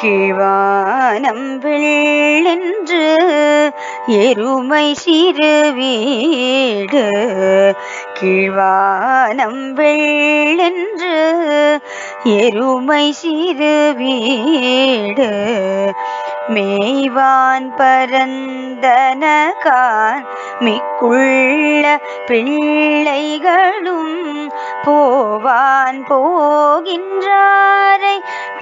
கீழ்வானம் வெள்ளென்று எருமை சிறு வீடு கீழ்வானம் வெள்ளென்று எருமை சிறு வீடு மேய்வான் பரந்தனகான் மிக்குள்ள பிள்ளைகளும் போவான் போகின்றாரை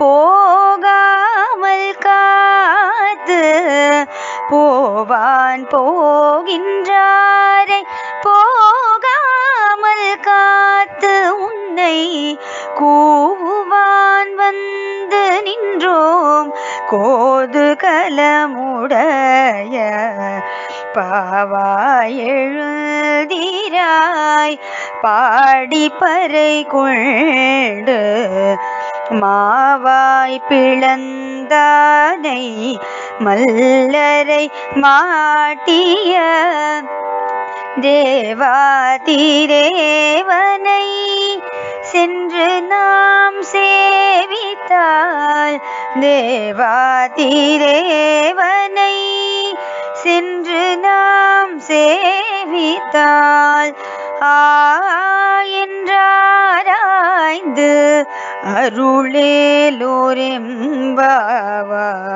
போகாமல் காத்து போவான் போகின்றாரை போகாமல் காத்து உன்னை கூவான் வந்து நின்றோம் கோது கலமுடைய பாவாய் எழுதிராய் பாடி பறை கொண்டு மாவாய் பிளந்தானை மல்லரை மாட்டிய தேவாதிரேவனை சென்று நாம் சேவித்தால் தேவாதிரேவனை சென்று நாம் சேவித்தால் ஆ என்றாராய்ந்து அருளேலோரெம்பாவாய்